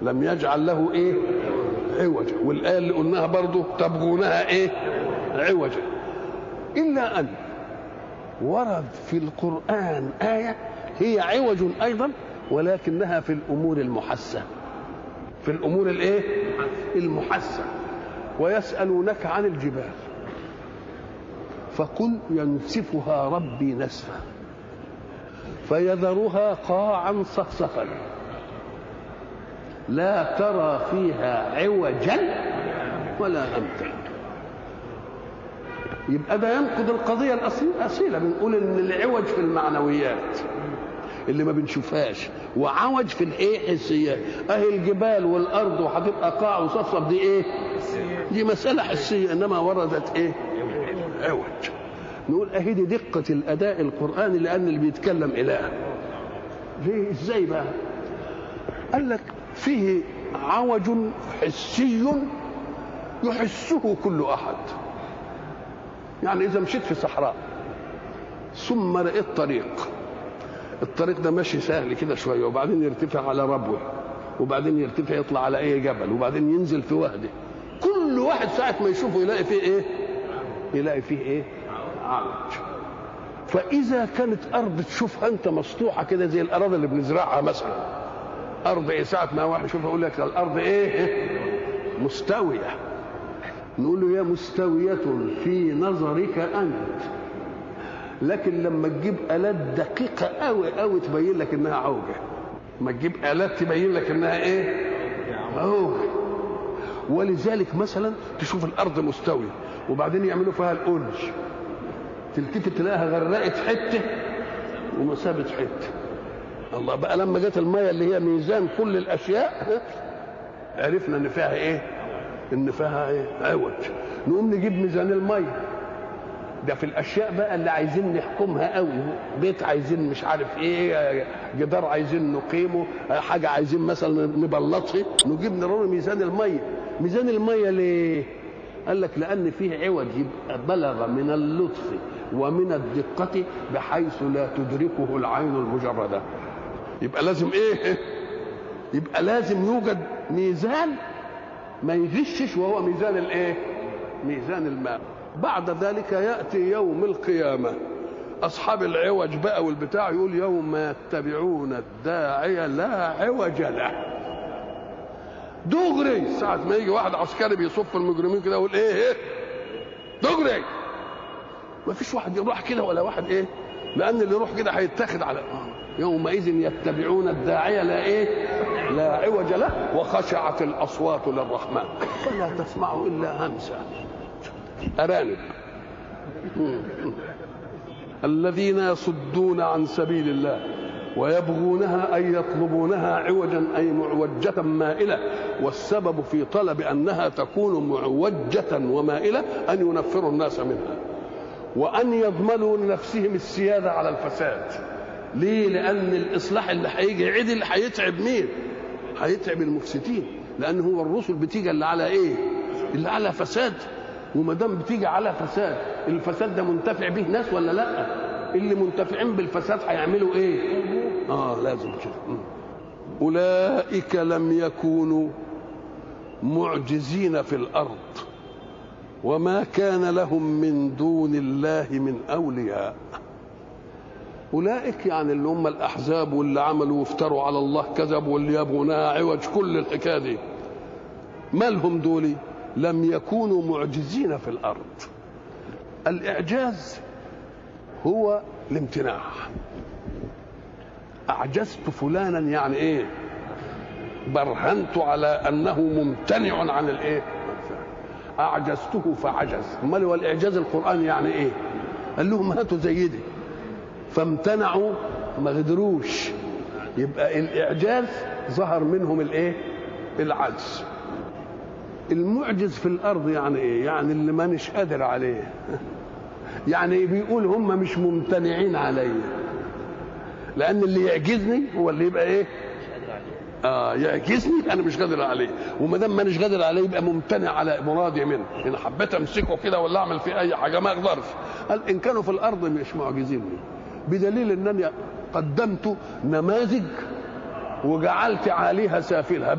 لم يجعل له ايه عوجا والايه اللي قلناها برضه تبغونها ايه عوجا الا ان ورد في القران ايه هي عوج ايضا ولكنها في الامور المحسه في الامور الايه المحسه ويسالونك عن الجبال فقل ينسفها ربي نسفا فيذرها قاعا صفصفا لا ترى فيها عوجا ولا امتا يبقى ده ينقض القضيه الاصيله بنقول ان العوج في المعنويات اللي ما بنشوفهاش وعوج في الايه حسيات اهي الجبال والارض وهتبقى قاع وصفصف دي ايه دي مساله حسيه انما وردت ايه عوج نقول اهي دي دقه الاداء القراني لان اللي بيتكلم اله ليه ازاي بقى قال لك فيه عوج حسي يحسه كل احد يعني اذا مشيت في صحراء ثم لقيت طريق الطريق ده ماشي سهل كده شويه وبعدين يرتفع على ربوه وبعدين يرتفع يطلع على اي جبل وبعدين ينزل في وهده كل واحد ساعه ما يشوفه يلاقي فيه ايه يلاقي فيه ايه عوج فاذا كانت ارض تشوفها انت مسطوحه كده زي الاراضي اللي بنزرعها مثلا ارض ايه ساعه ما واحد يشوفها يقول لك الارض ايه مستويه نقول له يا مستويه في نظرك انت لكن لما تجيب الات دقيقه قوي قوي تبين لك انها عوجه ما تجيب الات تبين لك انها ايه عوجه ولذلك مثلا تشوف الارض مستويه وبعدين يعملوا فيها الأولج تلتفت تلاقيها غرقت حته وما سابت حته الله بقى لما جت الميه اللي هي ميزان كل الاشياء عرفنا ان فيها ايه ان فيها ايه عوج نقوم نجيب ميزان الميه ده في الاشياء بقى اللي عايزين نحكمها قوي بيت عايزين مش عارف ايه جدار عايزين نقيمه حاجه عايزين مثلا نبلطها نجيب نرون ميزان الميه ميزان الميه ليه قال لك لان فيه عوج يبقى بلغ من اللطف ومن الدقه بحيث لا تدركه العين المجرده يبقى لازم ايه يبقى لازم يوجد ميزان ما يغشش وهو ميزان الايه ميزان الماء بعد ذلك ياتي يوم القيامه اصحاب العوج بقى والبتاع يقول يوم يتبعون الداعي لا عوج له دغري ساعة ما يجي واحد عسكري بيصف المجرمين كده يقول ايه ايه دغري ما فيش واحد يروح كده ولا واحد ايه لان اللي يروح كده هيتاخد على يومئذ يتبعون الداعية لا ايه لا عوج له وخشعت الاصوات للرحمن ولا تسمع الا همسا ارانب الذين يصدون عن سبيل الله ويبغونها أي يطلبونها عوجا أي معوجة مائلة والسبب في طلب أنها تكون معوجة ومائلة أن ينفروا الناس منها وأن يضمنوا لنفسهم السيادة على الفساد ليه؟ لأن الإصلاح اللي هيجي عدل هيتعب مين؟ هيتعب المفسدين لأن هو الرسل بتيجي اللي على إيه؟ اللي على فساد وما دام بتيجي على فساد الفساد ده منتفع به ناس ولا لا؟ اللي منتفعين بالفساد هيعملوا ايه اه لازم كده اولئك لم يكونوا معجزين في الارض وما كان لهم من دون الله من اولياء اولئك يعني اللي هم الاحزاب واللي عملوا وافتروا على الله كذب واللي يبغونها عوج كل الحكايه دي مالهم دول لم يكونوا معجزين في الارض الاعجاز هو الامتناع اعجزت فلانا يعني ايه برهنت على انه ممتنع عن الايه اعجزته فعجز امال هو الاعجاز القراني يعني ايه قال لهم هاتوا زي دي فامتنعوا ما قدروش يبقى الاعجاز ظهر منهم الايه العجز المعجز في الارض يعني ايه يعني اللي مانيش قادر عليه يعني بيقول هم مش ممتنعين عليا لان اللي يعجزني هو اللي يبقى ايه اه يعجزني انا مش قادر عليه وما دام مانيش قادر عليه يبقى ممتنع على مرادي منه ان حبيت امسكه كده ولا اعمل فيه اي حاجه ما اقدرش قال ان كانوا في الارض مش معجزيني بدليل انني قدمت نماذج وجعلت عاليها سافلها